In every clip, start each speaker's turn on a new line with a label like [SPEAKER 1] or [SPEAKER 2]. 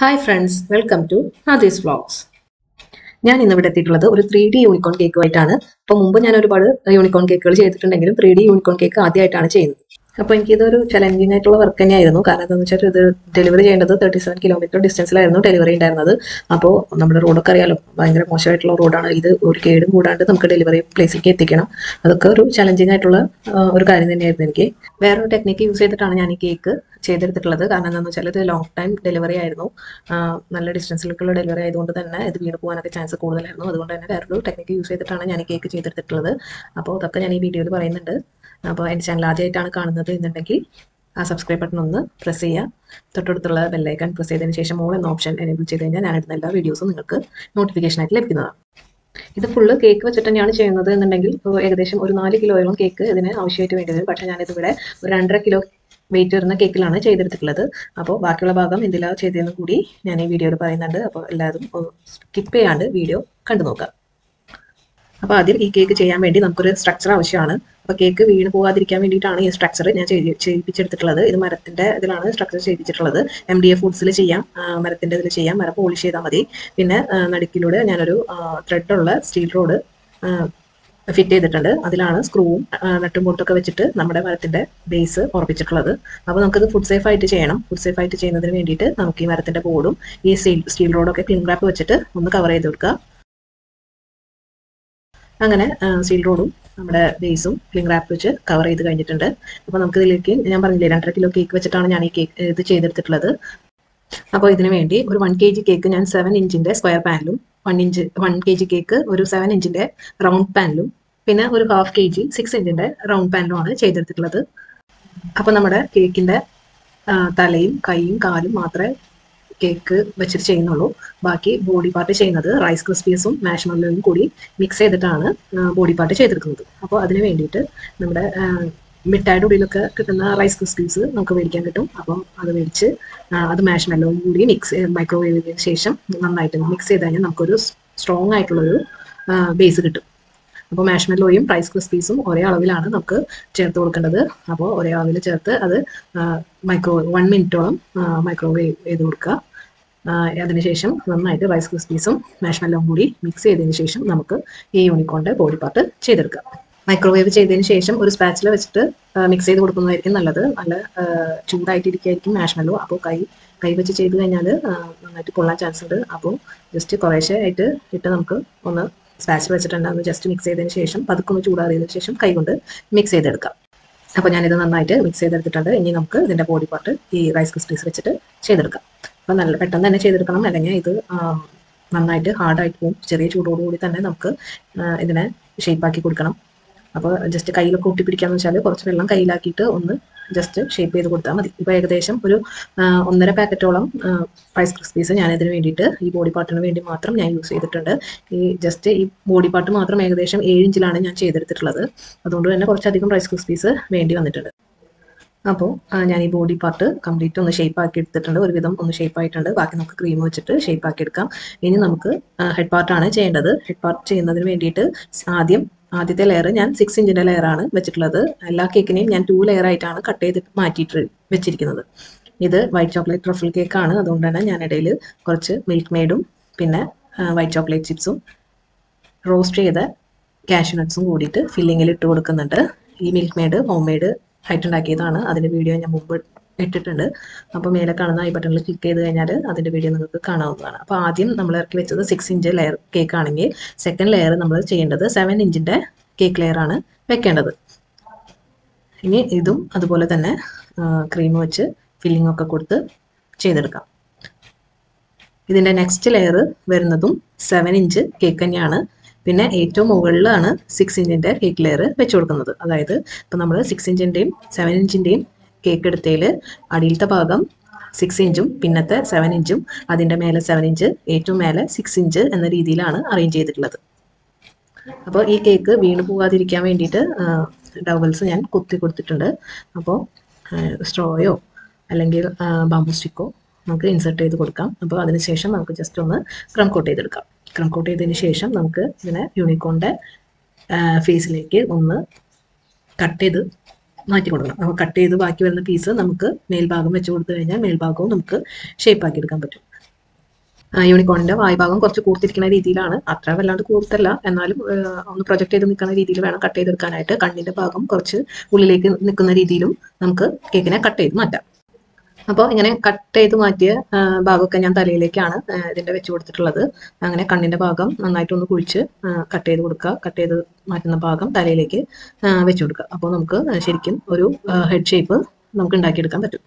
[SPEAKER 1] hi friends welcome to Aadhi's vlogs ഞാൻ ഇന്ന് ഇവിടെ എത്തിയിട്ടുള്ളത് ഒരു ത്രീ ഡി യൂണിക്കോൺ കേക്കുമായിട്ടാണ് അപ്പോൾ മുമ്പ് ഞാൻ ഒരുപാട് യൂണിക്കോൺ കേക്കുകൾ ചെയ്തിട്ടുണ്ടെങ്കിലും ത്രീ ഡി യൂണിക്കോൺ കേക്ക് ആദ്യമായിട്ടാണ് ചെയ്യുന്നത് അപ്പോൾ എനിക്കിതൊരു ചലഞ്ചിങ് ആയിട്ടുള്ള വർക്ക് തന്നെയായിരുന്നു കാരണം എന്താണെന്ന് വെച്ചാൽ ഇത് ഡെലിവറി ചെയ്യേണ്ടത് തേർട്ടി സെവൻ കിലോമീറ്റർ ഡിസ്റ്റൻസിലായിരുന്നു ഡെലിവറി ഉണ്ടായിരുന്നത് അപ്പോൾ നമ്മുടെ റോഡൊക്കെ അറിയാലോ ഭയങ്കര മോശമായിട്ടുള്ള റോഡാണ് ഇത് ഒരു കേടും കൂടാണ്ട് നമുക്ക് ഡെലിവറി പ്ലേസിലേക്ക് എത്തിക്കണം അതൊക്കെ ഒരു ചലഞ്ചിങ് ആയിട്ടുള്ള ആ, ഒരു കാര്യം തന്നെയായിരുന്നു എനിക്ക് വേറൊരു ടെക്നിക്ക് യൂസ് ചെയ്തിട്ടാണ് ഞാൻ ഈ കേക്ക് ചെയ്തെടുത്തിട്ടുള്ളത് കാരണം എന്താണെന്ന് വെച്ചാൽ ഇത് ലോങ് ടൈം ഡെലിവറി ആയിരുന്നു ആ, നല്ല ഡിസ്റ്റൻസിലേക്കുള്ള ഡെലിവറി ആയതുകൊണ്ട് തന്നെ ഇത് വീണ് പോകാനൊക്കെ ചാൻസ് കൂടുതലായിരുന്നു അതുകൊണ്ട് തന്നെ വേറൊരു ടെക്നിക്ക് യൂസ് ചെയ്തിട്ടാണ് ഞാൻ ഈ കേക്ക് ചെയ്തെടുത്തിട്ടുള്ളത് അപ്പോൾ അതൊക്കെ ഞാൻ ഈ വീഡിയോയിൽ പറയുന്നുണ്ട് അപ്പോൾ എൻ്റെ ചാനൽ ആദ്യമായിട്ടാണ് കാണുന്നത് എന്നുണ്ടെങ്കിൽ ആ സബ്സ്ക്രൈബ് ബട്ടൺ ഒന്ന് പ്രസ് ചെയ്യുക തൊട്ടടുത്തുള്ള ബെല്ലൈക്കൺ പ്രസ് ചെയ്തതിന് ശേഷം മോൾ എന്ന ഓപ്ഷൻ എനേബിൾ ചെയ്ത് കഴിഞ്ഞാൽ ഞാൻ ഇടുന്ന എല്ലാ വീഡിയോസും നിങ്ങൾക്ക് നോട്ടിഫിക്കേഷനായിട്ട് ലഭിക്കുന്നതാണ് ഇത് ഫുള്ള് കേക്ക് വെച്ചിട്ട് തന്നെയാണ് ചെയ്യുന്നത് എന്നുണ്ടെങ്കിൽ ഇപ്പോൾ ഏകദേശം ഒരു നാല് കിലോയോളം കേക്ക് ഇതിന് ആവശ്യമായിട്ട് വേണ്ടി വരും പക്ഷേ ഞാനിതിവിടെ ഒരു രണ്ടര കിലോ വെയിറ്റ് വരുന്ന കേക്കിലാണ് ചെയ്തെടുത്തിട്ടുള്ളത് അപ്പോൾ ബാക്കിയുള്ള ഭാഗം എന്തിലാണ് ചെയ്തതെന്ന് കൂടി ഞാൻ ഈ വീഡിയോയിൽ പറയുന്നുണ്ട് അപ്പോൾ എല്ലാവരും സ്കിപ്പ് ചെയ്യാണ്ട് വീഡിയോ കണ്ടു നോക്കുക അപ്പോൾ ആദ്യം ഈ കേക്ക് ചെയ്യാൻ വേണ്ടി നമുക്കൊരു സ്ട്രക്ചർ ആവശ്യമാണ് അപ്പോൾ കേക്ക് വീണ് പോകാതിരിക്കാൻ വേണ്ടിയിട്ടാണ് ഈ സ്ട്രക്ചർ ഞാൻ ചെയ്ത് ചെയ്യിപ്പിച്ചെടുത്തിട്ടുള്ളത് ഇത് മരത്തിൻ്റെ ഇതിലാണ് സ്ട്രക്ചർ ചെയ്യിപ്പിച്ചിട്ടുള്ളത് എം ഡി എ ഫുഡ്സിൽ ചെയ്യാം ആ, മരത്തിൻ്റെ ഇതിൽ ചെയ്യാം മരം പോളിഷ് ചെയ്താൽ മതി പിന്നെ ആ, നടുക്കിലൂടെ ഞാനൊരു ത്രെഡുള്ള സ്റ്റീൽ റോഡ് ഫിറ്റ് ചെയ്തിട്ടുണ്ട് അതിലാണ് സ്ക്രൂവും നട്ടും പൊട്ടൊക്കെ വെച്ചിട്ട് നമ്മുടെ മരത്തിന്റെ ബേസ് ഉറപ്പിച്ചിട്ടുള്ളത് അപ്പോൾ നമുക്കത് ഫുഡ് സേഫ് ആയിട്ട് ചെയ്യണം ഫുഡ് സേഫ് ആയിട്ട് ചെയ്യുന്നതിന് വേണ്ടിയിട്ട് നമുക്ക് ഈ മരത്തിന്റെ ബോർഡും ഈ സ്റ്റീൽ സ്റ്റീൽ റോഡൊക്കെ ക്ലീൻ റാപ്പ് വെച്ചിട്ട് ഒന്ന് കവർ ചെയ്ത് കൊടുക്കുക അങ്ങനെ സ്റ്റീൽ റോഡും നമ്മുടെ ബേസും ക്ലീൻ റാപ്പ് വെച്ച് കവർ ചെയ്ത് കഴിഞ്ഞിട്ടുണ്ട് അപ്പോൾ നമുക്ക് ഇതിലേക്ക് ഞാൻ പറഞ്ഞില്ലേ രണ്ടര കിലോ കേക്ക് വെച്ചിട്ടാണ് ഞാൻ ഈ കേക്ക് ഇത് ചെയ്തെടുത്തിട്ടുള്ളത് അപ്പോൾ ഇതിനു വേണ്ടി ഒരു വൺ കെ ജി കേക്ക് ഞാൻ സെവൻ ഇഞ്ചിന്റെ സ്ക്വയർ പാനിലും one inch one K G cake ഒരു സെവൻ ഇഞ്ചിന്റെ റൗണ്ട് പാനിലും പിന്നെ ഒരു ഹാഫ് കെ ജി സിക്സ് ഇഞ്ചിന്റെ റൗണ്ട് പാനിലുമാണ് ചെയ്തെടുത്തിട്ടുള്ളത് അപ്പോൾ നമ്മുടെ കേക്കിന്റെ ആ, തലയും കൈയും കാലും മാത്രമേ കേക്ക് വെച്ചിട്ട് ചെയ്യുന്നുള്ളൂ ബാക്കി ബോഡി പാർട്ട് ചെയ്യുന്നത് റൈസ് ക്രിസ്പീസും മാഷ്മല്ലോയും കൂടി മിക്സ് ചെയ്തിട്ടാണ് ബോഡി പാർട്ട് ചെയ്തെടുക്കുന്നത് അപ്പോൾ അതിന് വേണ്ടിയിട്ട് നമ്മുടെ ആ, മിഠായിയുടെ ഉള്ളിലൊക്കെ കിട്ടുന്ന റൈസ് ക്രിസ്പീസ് നമുക്ക് മേടിക്കാൻ കിട്ടും അപ്പം അത് മേടിച്ച് ആ, അത് മാഷ്മെല്ലോയും കൂടി മിക്സ് മൈക്രോവേവിന് ശേഷം നന്നായിട്ട് മിക്സ് ചെയ്ത് കഴിഞ്ഞാൽ നമുക്കൊരു സ്ട്രോങ് ആയിട്ടുള്ളൊരു ബേസ് കിട്ടും അപ്പോൾ മാഷ്മെല്ലോയും റൈസ് ക്രിസ്പീസും ഒരേ അളവിലാണ് നമുക്ക് ചേർത്ത് കൊടുക്കേണ്ടത് അപ്പോൾ ഒരേ അളവിൽ ചേർത്ത് അത് മൈക്രോ വൺ മിനിറ്റോളം മൈക്രോവേവ് ചെയ്ത് കൊടുക്കുക ആ, അതിനുശേഷം നന്നായിട്ട് റൈസ് ക്രിസ്പീസും മാഷ്മെല്ലോയും കൂടി മിക്സ് ചെയ്തതിന് ശേഷം നമുക്ക് ഈ യൂണിക്കോണിൻ്റെ ബോഡി പാർട്ട് ചെയ്തെടുക്കാം മൈക്രോവേവ് ചെയ്തതിന് ശേഷം ഒരു സ്പാച്ചില വെച്ചിട്ട് മിക്സ് ചെയ്ത് കൊടുക്കുന്നതായിരിക്കും നല്ലത് നല്ല ആ, ചൂടായിട്ടിരിക്കുകയായിരിക്കും മാഷ്മെല്ലോ അപ്പോൾ കൈ കൈ വെച്ച് ചെയ്ത് കഴിഞ്ഞാൽ നന്നായിട്ട് കൊള്ളാൻ ചാൻസ് ഉണ്ട് അപ്പോൾ ജസ്റ്റ് കുറേശ്ശെ ആയിട്ട് ഇട്ട് നമുക്ക് ഒന്ന് സ്പാച്ചിൽ വെച്ചിട്ടുണ്ട് ഒന്ന് ജസ്റ്റ് മിക്സ് ചെയ്തതിന് ശേഷം പതുക്കെ ഒന്ന് ചൂടാറിയതിന് ശേഷം കൈ കൊണ്ട് മിക്സ് ചെയ്തെടുക്കാം അപ്പോൾ ഞാനിത് നന്നായിട്ട് മിക്സ് ചെയ്തെടുത്തിട്ടുണ്ട് ഇനി നമുക്ക് ഇതിൻ്റെ ബോഡി പാർട്ട് ഈ റൈസ് ക്രിസ്പീസ് വെച്ചിട്ട് ചെയ്തെടുക്കാം അപ്പോൾ നല്ല പെട്ടെന്ന് തന്നെ ചെയ്തെടുക്കണം അല്ലെങ്കിൽ ഇത് ആ, നന്നായിട്ട് ഹാർഡായിട്ട് പോകും ചെറിയ ചൂടോടുകൂടി തന്നെ നമുക്ക് ആ, ഇതിനെ ഷേപ്പാക്കി കൊടുക്കണം അപ്പോൾ ജസ്റ്റ് കയ്യിലൊക്കെ ഒട്ടിപ്പിടിക്കാന്ന് വെച്ചാൽ കുറച്ച് വെള്ളം കയ്യിലാക്കിയിട്ട് ഒന്ന് ജസ്റ്റ് ഷേപ്പ് ചെയ്ത് കൊടുത്താൽ മതി ഇപ്പോൾ ഏകദേശം ഒരു ആ, ഒന്നര പാക്കറ്റോളം റൈസ് ക്രിസ്പീസ് ഞാൻ ഇതിന് വേണ്ടിയിട്ട് ഈ ബോഡി പാർട്ടിന് വേണ്ടി മാത്രം ഞാൻ യൂസ് ചെയ്തിട്ടുണ്ട് ഈ ജസ്റ്റ് ഈ ബോഡി പാർട്ട് മാത്രം ഏകദേശം ഏഴ് ഇഞ്ചിലാണ് ഞാൻ ചെയ്തെടുത്തിട്ടുള്ളത് അതുകൊണ്ട് തന്നെ കുറച്ചധികം റൈസ് ക്രിസ്പീസ് വേണ്ടി വന്നിട്ടുണ്ട് അപ്പോൾ ഞാൻ ഈ ബോഡി പാർട്ട് കംപ്ലീറ്റ് ഒന്ന് ഷേപ്പ് ആക്കി എടുത്തിട്ടുണ്ട് ഒരുവിധം ഒന്ന് ഷേപ്പ് ആയിട്ടുണ്ട് ബാക്കി നമുക്ക് ക്രീം വെച്ചിട്ട് ഷേപ്പ് ആക്കി എടുക്കാം ഇനി നമുക്ക് ഹെഡ് പാർട്ടാണ് ചെയ്യേണ്ടത് ഹെഡ് പാർട്ട് ചെയ്യുന്നതിന് വേണ്ടിയിട്ട് ആദ്യം ആദ്യത്തെ ലെയർ ഞാൻ സിക്സ് ഇഞ്ചിന്റെ ലെയർ ആണ് വെച്ചിട്ടുള്ളത് എല്ലാ കേക്കിനെയും ഞാൻ ടു ലെയർ ആയിട്ടാണ് കട്ട് ചെയ്ത് മാറ്റിയിട്ട് വെച്ചിരിക്കുന്നത് ഇത് വൈറ്റ് ചോക്ലേറ്റ് ട്രഫിൾ കേക്കാണ് അതുകൊണ്ട് തന്നെ ഞാൻ ഇടയിൽ കുറച്ച് മിൽക്ക് മെയ്ഡും പിന്നെ വൈറ്റ് ചോക്ലേറ്റ് ചിപ്സും റോസ്റ്റ് ചെയ്ത കാഷ്യൂ നട്ട്സും കൂടിയിട്ട് ഫില്ലിങ്ങിൽ ഇട്ട് കൊടുക്കുന്നുണ്ട് ഈ മിൽക്ക് മെയ്ഡ് ഹോം മെയ്ഡ് ആയിട്ടുണ്ടാക്കിയതാണ് അതിൻ്റെ വീഡിയോ ഞാൻ മുമ്പ് ഇട്ടിട്ടുണ്ട് അപ്പോൾ മേലെ കാണുന്ന ഈ ബട്ടണിൽ ക്ലിക്ക് ചെയ്ത് കഴിഞ്ഞാൽ അതിൻ്റെ വീഡിയോ നിങ്ങൾക്ക് കാണാവുന്നതാണ് അപ്പോൾ ആദ്യം നമ്മൾ ഇറക്കി വെച്ചത് സിക്സ് ഇഞ്ച് ലെയർ കേക്ക് ആണെങ്കിൽ സെക്കൻഡ് ലെയർ നമ്മൾ ചെയ്യേണ്ടത് സെവൻ ഇഞ്ചിൻ്റെ കേക്ക് ലെയർ ആണ് വെക്കേണ്ടത് ഇനി ഇതും അതുപോലെ തന്നെ ക്രീം വെച്ച് ഫില്ലിംഗ് ഒക്കെ കൊടുത്ത് ചെയ്തെടുക്കാം ഇതിൻ്റെ നെക്സ്റ്റ് ലെയർ വരുന്നതും സെവൻ ഇഞ്ച് കേക്ക് തന്നെയാണ് പിന്നെ ഏറ്റവും മുകളിലാണ് സിക്സ് ഇഞ്ചിൻ്റെ കേക്ക് ലെയർ വെച്ച് കൊടുക്കുന്നത് അതായത് ഇപ്പം നമ്മൾ സിക്സ് ഇഞ്ചിൻ്റെയും സെവൻ ഇഞ്ചിൻ്റെയും കേക്ക് എടുത്തതിൽ അടിയിലത്തെ ഭാഗം സിക്സ് ഇഞ്ചും പിന്നത്തെ സെവൻ ഇഞ്ചും അതിൻ്റെ മേലെ സെവൻ ഇഞ്ച് ഏറ്റവും മേലെ സിക്സ് ഇഞ്ച് എന്ന രീതിയിലാണ് അറേഞ്ച് ചെയ്തിട്ടുള്ളത് അപ്പോൾ ഈ കേക്ക് വീണ് പോകാതിരിക്കാൻ വേണ്ടിയിട്ട് ഡബിൾസ് ഞാൻ കുത്തി കൊടുത്തിട്ടുണ്ട് അപ്പോൾ സ്ട്രോയോ അല്ലെങ്കിൽ ബാമ്പു സ്റ്റിക്കോ നമുക്ക് ഇൻസെർട്ട് ചെയ്ത് കൊടുക്കാം അപ്പോൾ അതിനുശേഷം നമുക്ക് ജസ്റ്റ് ഒന്ന് ക്രം കോട്ട് ചെയ്തെടുക്കാം ക്രം കോട്ട് ചെയ്തതിന് ശേഷം നമുക്ക് ഇതിനെ യൂണിക്കോണിൻ്റെ ഫേസിലേക്ക് ഒന്ന് കട്ട് ചെയ്ത് മാറ്റി കൊടുക്കണം അപ്പോൾ കട്ട് ചെയ്ത് ബാക്കി വരുന്ന പീസ് നമുക്ക് മേൽഭാഗം വെച്ച് കൊടുത്തു കഴിഞ്ഞാൽ മേൽഭാഗവും നമുക്ക് ഷേപ്പ് ആക്കി എടുക്കാൻ പറ്റും യൂണിക്കോണിന്റെ വായ്ഭാഗം കുറച്ച് കൂർത്തിരിക്കുന്ന രീതിയിലാണ് അത്ര വല്ലാണ്ട് കൂർത്തല്ല എന്നാലും ആ, ഒന്ന് പ്രൊജക്ട് ചെയ്ത് നിൽക്കുന്ന രീതിയിൽ വേണം കട്ട് ചെയ്തെടുക്കാനായിട്ട് കണ്ണിന്റെ ഭാഗം കുറച്ച് ഉള്ളിലേക്ക് നിൽക്കുന്ന രീതിയിലും നമുക്ക് കേക്കിനെ കട്ട് ചെയ്ത് മാറ്റാം അപ്പോൾ ഇങ്ങനെ കട്ട് ചെയ്ത് മാറ്റിയ ആ, ഭാഗമൊക്കെ ഞാൻ തലയിലേക്കാണ് ആ, ഇതിന്റെ വെച്ച് കൊടുത്തിട്ടുള്ളത് അങ്ങനെ കണ്ണിന്റെ ഭാഗം നന്നായിട്ടൊന്ന് കുഴിച്ച് കട്ട് ചെയ്ത് കൊടുക്കുക കട്ട് ചെയ്ത് മാറ്റുന്ന ഭാഗം തലയിലേക്ക് ആ, വെച്ച് കൊടുക്കുക അപ്പോൾ നമുക്ക് ശരിക്കും ഒരു ഹെഡ് ഷേപ്പ് നമുക്ക് ഉണ്ടാക്കിയെടുക്കാൻ പറ്റും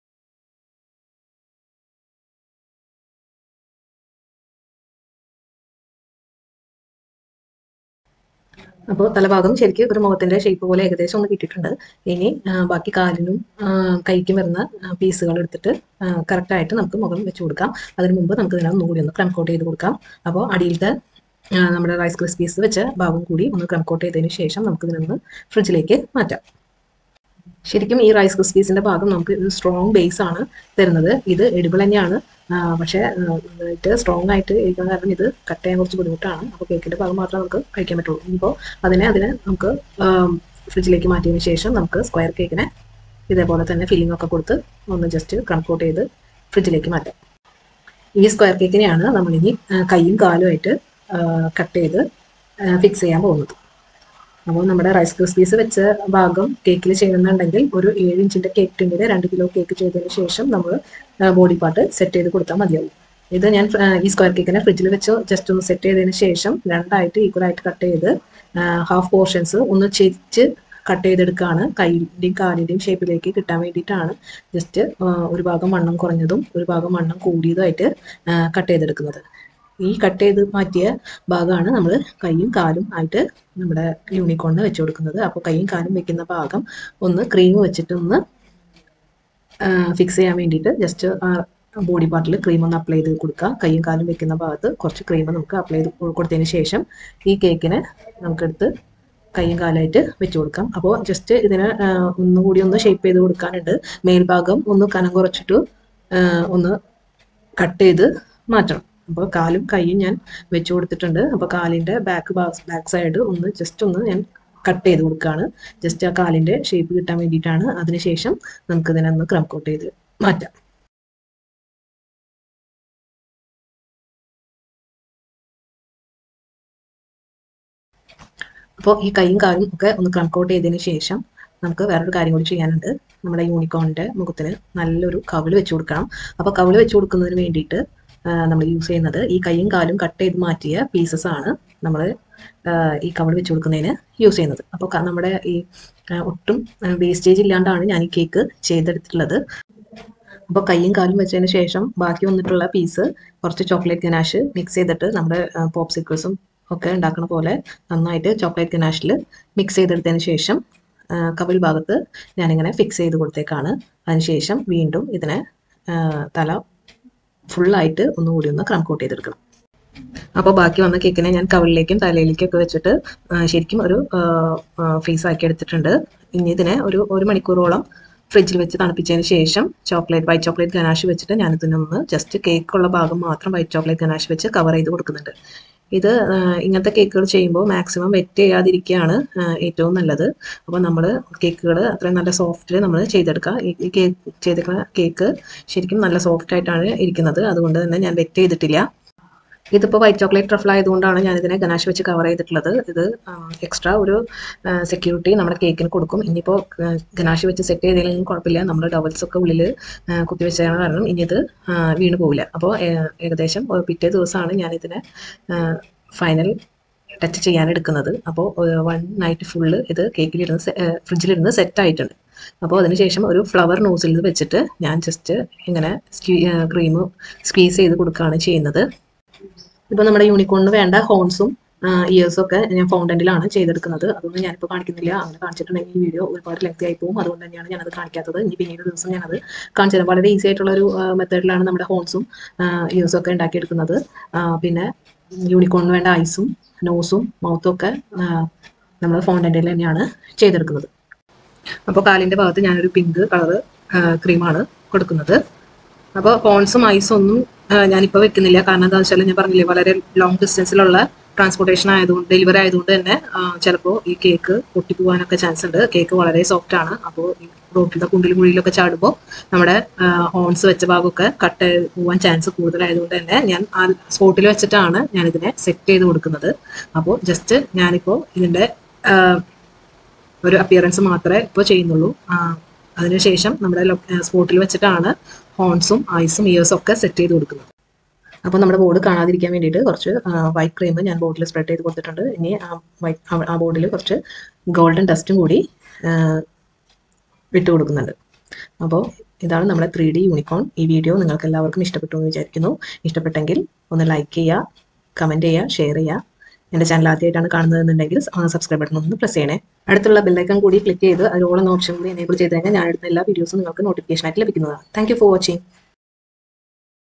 [SPEAKER 1] അപ്പോൾ തലഭാഗം ശരിക്കും ഒരു മുഖത്തിന്റെ ഷേപ്പ് പോലെ ഏകദേശം ഒന്ന് കിട്ടിയിട്ടുണ്ട് ഇനി ആ, ബാക്കി കാലിനും ആ, കൈക്കും വരുന്ന പീസുകൾ എടുത്തിട്ട് കറക്റ്റ് ആയിട്ട് നമുക്ക് മുഖം വെച്ച് കൊടുക്കാം അതിന് മുമ്പ് നമുക്ക് ഇതിനെ ഒന്നും കൂടി ഒന്ന് ക്രം കോട്ട് ചെയ്ത് കൊടുക്കാം അപ്പോൾ അടിയിലത്തെ ആ, നമ്മുടെ റൈസ് ക്രിസ്പീസ് വെച്ച ഭാഗം കൂടി ഒന്ന് ക്രം കോട്ട് ചെയ്തതിന് ശേഷം നമുക്ക് ഇതിനൊന്ന് ഫ്രിഡ്ജിലേക്ക് മാറ്റാം ശരിക്കും ഈ റൈസ് ക്രിസ്പീസിന്റെ ഭാഗം നമുക്ക് ഒരു സ്ട്രോങ് ബേസ് ആണ് തരുന്നത് ഇത് എഡിബിൾ തന്നെയാണ് ആ, പക്ഷേ ഇത് സ്ട്രോങ് ആയിട്ട് ഇരിക്കുന്ന കാരണം ഇത് കട്ട് ചെയ്യാൻ കുറച്ച് ബുദ്ധിമുട്ടാണ് അപ്പോൾ കേക്കിന്റെ ഭാഗം മാത്രമേ നമുക്ക് കഴിക്കാൻ പറ്റുള്ളൂ ഇനിയിപ്പോൾ അതിനെ അതിനെ നമുക്ക് ഫ്രിഡ്ജിലേക്ക് മാറ്റിയതിന് ശേഷം നമുക്ക് സ്ക്വയർ കേക്കിനെ ഇതേപോലെ തന്നെ ഫില്ലിംഗ് ഒക്കെ കൊടുത്ത് ഒന്ന് ജസ്റ്റ് കൺകോട്ട് ചെയ്ത് ഫ്രിഡ്ജിലേക്ക് മാറ്റാം ഈ സ്ക്വയർ കേക്കിനെയാണ് നമ്മളിനി ആ, കൈയും കാലുമായിട്ട് കട്ട് ചെയ്ത് ഫിക്സ് ചെയ്യാൻ പോകുന്നത് അപ്പോൾ നമ്മുടെ റൈസ് ക്രിസ്പീസ് വെച്ച ഭാഗം കേക്കിൽ ചെയ്യുന്നുണ്ടെങ്കിൽ ഒരു ഏഴ് ഇഞ്ചിന്റെ കേക്ക് ടിന്നിൽ രണ്ട് കിലോ കേക്ക് ചെയ്തതിന് ശേഷം നമ്മൾ ബോഡി പാർട്ട് സെറ്റ് ചെയ്ത് കൊടുത്താൽ മതിയാവും ഇത് ഞാൻ ആ, ഈ സ്ക്വയർ കേക്കിനെ ഫ്രിഡ്ജിൽ വെച്ച് ജസ്റ്റ് ഒന്ന് സെറ്റ് ചെയ്തതിന് ശേഷം രണ്ടായിട്ട് ഈക്വൽ ആയിട്ട് കട്ട് ചെയ്ത് ഹാഫ് പോർഷൻസ് ഒന്ന് ചെരിച്ച് കട്ട് ചെയ്തെടുക്കുകയാണ് കൈയിൻ്റെയും കാലിൻ്റെയും ഷേപ്പിലേക്ക് കിട്ടാൻ വേണ്ടിയിട്ടാണ് ജസ്റ്റ് ഒരു ഭാഗം വണ്ണം കുറഞ്ഞതും ഒരു ഭാഗം വണ്ണം കൂടിയതുമായിട്ട് കട്ട് ചെയ്തെടുക്കുന്നത് ഈ കട്ട് ചെയ്ത് മാറ്റിയ ഭാഗമാണ് നമ്മൾ കൈയും കാലും ആയിട്ട് നമ്മുടെ യൂണിക്കോണിന് വെച്ച് കൊടുക്കുന്നത് അപ്പോൾ കൈയും കാലും വെക്കുന്ന ഭാഗം ഒന്ന് ക്രീം വെച്ചിട്ട് ഒന്ന് ഫിക്സ് ചെയ്യാൻ വേണ്ടിയിട്ട് ജസ്റ്റ് ബോഡി പാർട്ടിൽ ക്രീം ഒന്ന് അപ്ലൈ ചെയ്ത് കൊടുക്കുക കൈയും കാലും വെക്കുന്ന ഭാഗത്ത് കുറച്ച് ക്രീം നമുക്ക് അപ്ലൈ ചെയ്ത് കൊടുത്തതിന് ശേഷം ഈ കേക്കിനെ നമുക്കെടുത്ത് കൈയും കാലായിട്ട് വെച്ച് കൊടുക്കാം അപ്പോൾ ജസ്റ്റ് ഇതിനെ ആ, ഒന്നും കൂടി ഒന്ന് ഷേപ്പ് ചെയ്ത് കൊടുക്കാനുണ്ട് മേൽഭാഗം ഒന്ന് കനം കുറച്ചിട്ട് ആ, ഒന്ന് കട്ട് ചെയ്ത് മാറ്റണം അപ്പോൾ കാലും കൈയും ഞാൻ വെച്ച് കൊടുത്തിട്ടുണ്ട് അപ്പോൾ കാലിൻ്റെ ബാക്ക് ബാക്ക് സൈഡ് ഒന്ന് ജസ്റ്റ് ഒന്ന് ഞാൻ കട്ട് ചെയ്ത് കൊടുക്കുകയാണ് ജസ്റ്റ് ആ കാലിൻ്റെ ഷേപ്പ് കിട്ടാൻ വേണ്ടിയിട്ടാണ് അതിനുശേഷം നമുക്ക് ഇതിനെ ഒന്ന് ക്രം കോട്ട് ചെയ്ത് മാറ്റാം അപ്പോൾ ഈ കൈയും കാലും ഒക്കെ ഒന്ന് ക്രം കോട്ട് ചെയ്തതിന് ശേഷം നമുക്ക് വേറൊരു കാര്യം കൂടി ചെയ്യാനുണ്ട് നമ്മുടെ യൂണിക്കോണിൻ്റെ മുഖത്തിന് നല്ലൊരു കവിള് വെച്ച് കൊടുക്കണം അപ്പോൾ കവിള് വെച്ച് കൊടുക്കുന്നതിന് വേണ്ടിയിട്ട് നമ്മൾ യൂസ് ചെയ്യുന്നത് ഈ കൈയും കാലും കട്ട് ചെയ്ത് മാറ്റിയ പീസസ് ആണ് നമ്മൾ ഈ കവിള് വെച്ച് കൊടുക്കുന്നതിന് യൂസ് ചെയ്യുന്നത് അപ്പോൾ ക- നമ്മുടെ ഈ ആ, ഒട്ടും വേസ്റ്റേജ് ഇല്ലാണ്ടാണ് ഞാൻ ഈ കേക്ക് ചെയ്തെടുത്തിട്ടുള്ളത് അപ്പോൾ കൈയും കാലും വെച്ചതിന് ശേഷം ബാക്കി വന്നിട്ടുള്ള പീസ് കുറച്ച് ചോക്ലേറ്റ് ഗനാഷ് മിക്സ് ചെയ്തിട്ട് നമ്മുടെ പോപ്സിക്കിൾസും ഒക്കെ ഉണ്ടാക്കുന്ന പോലെ നന്നായിട്ട് ചോക്ലേറ്റ് ഗനാഷിൽ മിക്സ് ചെയ്തെടുത്തതിന് ശേഷം ആ, കവിൾ ഭാഗത്ത് ഞാനിങ്ങനെ ഫിക്സ് ചെയ്ത് കൊടുത്തേക്കാണ് അതിനുശേഷം വീണ്ടും ഇതിനെ ആ, തല ഫുള്ളായിട്ട് ഒന്നുകൂടി ഒന്ന് ക്രം കോട്ട് ചെയ്തെടുക്കണം അപ്പോൾ ബാക്കി വന്ന കേക്കിനെ ഞാൻ കവിളിലേക്കും തലയിലേക്കും ഒക്കെ വെച്ചിട്ട് ആ, ശരിക്കും ഒരു ഫേസ് ആക്കി എടുത്തിട്ടുണ്ട് ഇനി ഇതിനെ ഒരു ഒരു മണിക്കൂറോളം ഫ്രിഡ്ജിൽ വെച്ച് തണുപ്പിച്ചതിന് ശേഷം ചോക്ലേറ്റ് വൈറ്റ് ചോക്ലേറ്റ് ഗനാഷ് വെച്ചിട്ട് ഞാൻ ഇതിനൊന്ന് ജസ്റ്റ് കേക്കുള്ള ഭാഗം മാത്രം വൈറ്റ് ചോക്ലേറ്റ് ഗനാഷ് വെച്ച് കവർ ചെയ്ത് കൊടുക്കുന്നുണ്ട് ഇത് ആ, ഇങ്ങനത്തെ കേക്കുകൾ ചെയ്യുമ്പോൾ മാക്സിമം വെറ്റ് ചെയ്യാതിരിക്കുകയാണ് ആ, ഏറ്റവും നല്ലത് അപ്പോൾ നമ്മൾ കേക്കുകൾ അത്രയും നല്ല സോഫ്റ്റിൽ നമ്മൾ ചെയ്തെടുക്കുക ഈ ഈ കേക്ക് ചെയ്തെടുക്കുന്ന കേക്ക് ശരിക്കും നല്ല സോഫ്റ്റ് ആയിട്ടാണ് ഇരിക്കുന്നത് അതുകൊണ്ട് തന്നെ ഞാൻ വെറ്റ് ചെയ്തിട്ടില്ല ഇതിപ്പോൾ വൈറ്റ് ചോക്ലേറ്റ് ട്രഫിൾ ആയതുകൊണ്ടാണ് ഞാൻ ഇതിനെ ഗനാഷ് വെച്ച് കവർ ചെയ്തിട്ടുള്ളത് ഇത് എക്സ്ട്രാ ഒരു സെക്യൂരിറ്റി നമ്മുടെ കേക്കിന് കൊടുക്കും ഇനിയിപ്പോൾ ഗനാഷ് വെച്ച് സെറ്റ് ചെയ്തില്ലെങ്കിലും കുഴപ്പമില്ല നമ്മുടെ ഡബിൾസ് ഒക്കെ ഉള്ളിൽ കുത്തിവെച്ചാണ് കാരണം ഇനി ഇത് ആ, വീണ് പോവില്ല അപ്പോൾ ഏകദേശം ഒരു പിറ്റേ ദിവസമാണ് ഞാനിതിനെ ഫൈനൽ ടച്ച് ചെയ്യാൻ എടുക്കുന്നത് അപ്പോൾ വൺ നൈറ്റ് ഫുള്ള് ഇത് കേക്കിലിരുന്ന് സെ- ഏ, ഫ്രിഡ്ജിലിരുന്ന് സെറ്റ് ആയിട്ടുണ്ട് അപ്പോൾ അതിനുശേഷം ഒരു ഫ്ലവർ നോസിൽ വെച്ചിട്ട് ഞാൻ ജസ്റ്റ് ഇങ്ങനെ ക്രീം സ്ക്വീസ് ചെയ്ത് കൊടുക്കുകയാണ് ചെയ്യുന്നത് ഇപ്പോൾ നമ്മുടെ യൂണിക്കോണിന് വേണ്ട ഹോൺസും ഇയേഴ്സും ഒക്കെ ഞാൻ ഫൗണ്ടന്റിലാണ് ചെയ്തെടുക്കുന്നത് അതൊന്നും ഞാനിപ്പോൾ കാണിക്കുന്നില്ല അങ്ങനെ കാണിച്ചിട്ടുണ്ടെങ്കിൽ ഈ വീഡിയോ ഒരുപാട് ലെങ്തി ആയി പോകും അതുകൊണ്ട് തന്നെയാണ് ഞാനത് കാണിക്കാത്തത് ഇനി പിന്നീട് ഒരു ദിവസം ഞാനത് കാണിച്ചു തരാം വളരെ ഈസി ആയിട്ടുള്ള ഒരു മെത്തേഡിലാണ് നമ്മുടെ ഹോൺസും ഇയേഴ്സും ഒക്കെ ഉണ്ടാക്കിയെടുക്കുന്നത് ആ, പിന്നെ യൂണിക്കോണിന് വേണ്ട ഐസും നോസും മൗത്തും ഒക്കെ നമ്മൾ ഫൗണ്ടന്റിൽ തന്നെയാണ് ചെയ്തെടുക്കുന്നത് അപ്പോൾ കാലിൻ്റെ ഭാഗത്ത് ഞാനൊരു പിങ്ക് കളർ ക്രീമാണ് കൊടുക്കുന്നത് അപ്പോൾ ഹോൺസും ഐസും ഒന്നും ഞാനിപ്പോൾ വെക്കുന്നില്ല കാരണം എന്താ വെച്ചാൽ ഞാൻ പറഞ്ഞില്ലേ വളരെ ലോങ് ഡിസ്റ്റൻസിലുള്ള ട്രാൻസ്പോർട്ടേഷൻ ആയതുകൊണ്ട് ഡെലിവറി ആയതുകൊണ്ട് തന്നെ ചിലപ്പോൾ ഈ കേക്ക് പൊട്ടിപ്പോകാനൊക്കെ ചാൻസ് ഉണ്ട് കേക്ക് വളരെ സോഫ്റ്റ് ആണ് അപ്പോൾ റോട്ടിലത്തെ കുണ്ടിലും കുഴിയിലൊക്കെ ചാടുമ്പോൾ നമ്മുടെ ഹോൺസ് വെച്ച ഭാഗമൊക്കെ കട്ട് പോകാൻ ചാൻസ് കൂടുതലായതുകൊണ്ട് തന്നെ ഞാൻ ആ സ്പോട്ടിൽ വെച്ചിട്ടാണ് ഞാൻ ഇതിനെ സെറ്റ് ചെയ്ത് കൊടുക്കുന്നത് അപ്പോൾ ജസ്റ്റ് ഞാനിപ്പോൾ ഇതിൻ്റെ ഒരു അപ്പിയറൻസ് മാത്രമേ ഇപ്പോൾ ചെയ്യുന്നുള്ളൂ ആ, അതിനുശേഷം നമ്മുടെ സ്പോട്ടിൽ വെച്ചിട്ടാണ് ഹോൺസും ഐസും ഇയേഴ്സും ഒക്കെ സെറ്റ് ചെയ്ത് കൊടുക്കുന്നത് അപ്പോൾ നമ്മുടെ ബോർഡ് കാണാതിരിക്കാൻ വേണ്ടിയിട്ട് കുറച്ച് വൈറ്റ് ക്രീം ഞാൻ ബോർഡിൽ സ്പ്രെഡ് ചെയ്ത് കൊടുത്തിട്ടുണ്ട് ഇനി ആ വൈറ്റ് ആ ബോർഡിൽ കുറച്ച് ഗോൾഡൻ ഡസ്റ്റും കൂടി ആ, ഇട്ട് കൊടുക്കുന്നുണ്ട് അപ്പോൾ ഇതാണ് നമ്മുടെ ത്രീ ഡി യൂണിക്കോൺ ഈ വീഡിയോ നിങ്ങൾക്ക് എല്ലാവർക്കും ഇഷ്ടപ്പെട്ടു എന്ന് വിചാരിക്കുന്നു ഇഷ്ടപ്പെട്ടെങ്കിൽ ഒന്ന് ലൈക്ക് ചെയ്യുക കമൻറ്റ് ചെയ്യുക ഷെയർ ചെയ്യുക എൻ്റെ ചാനൽ ആദ്യമായിട്ടാണ് കാണുന്നതെന്നുണ്ടെങ്കിൽ സബ്സ്ക്രൈബ് ബട്ടൺ ഒന്ന് പ്രസ് ചെയ്യണേ അടുത്തുള്ള ബെല്ലൈക്കൺ കൂടി ക്ലിക്ക് ചെയ്ത് അതിലോളം ഓപ്ഷൻ കൂടി എനേബിൾ ചെയ്ത് കഴിഞ്ഞാൽ ഞാൻ എടുത്ത എല്ലാ വീഡിയോസും നിങ്ങൾക്ക് നോട്ടിഫിക്കേഷൻ ആയിട്ട് ലഭിക്കുന്നതാണ് താങ്ക് യു ഫോർ വാച്ചിങ്